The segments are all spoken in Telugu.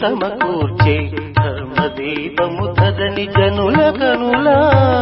సమకూర్చే ధర్మదీపము ధరణి జనుల కనులా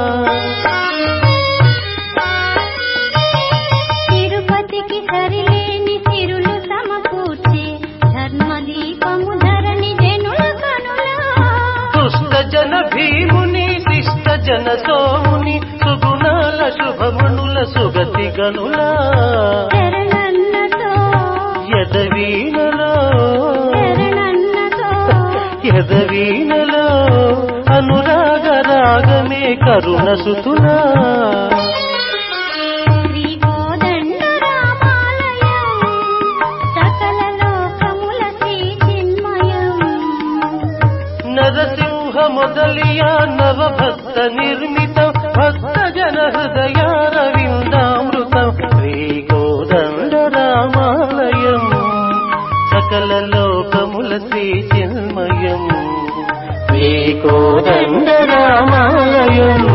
తిరుపతికి సరిలేని సిరులు సమకూర్చే ధర్మదీపము ధరణి జనుల కనులా దుష్ట జన భీముని శిష్ట జన సోముని సుగుణాల శుభమణుల సుగతి గనులా శరణన్నతో యదవీనలో శరణన్నతో యదవీనలో అనురాగ రాగమే కరుణ సుతులా శ్రీ కోదండ రామాలయం సకల లోకముల శ్రీ చిన్మయం నరసింహ మొదలియ నవభక్త నిర్మిత భక్త జన హృదయారవిందామృతం శ్రీ కోదండ రామాలయం సకల లోకముల శ్రీ చిన్మయం శ్రీ కోదండ రామాలయం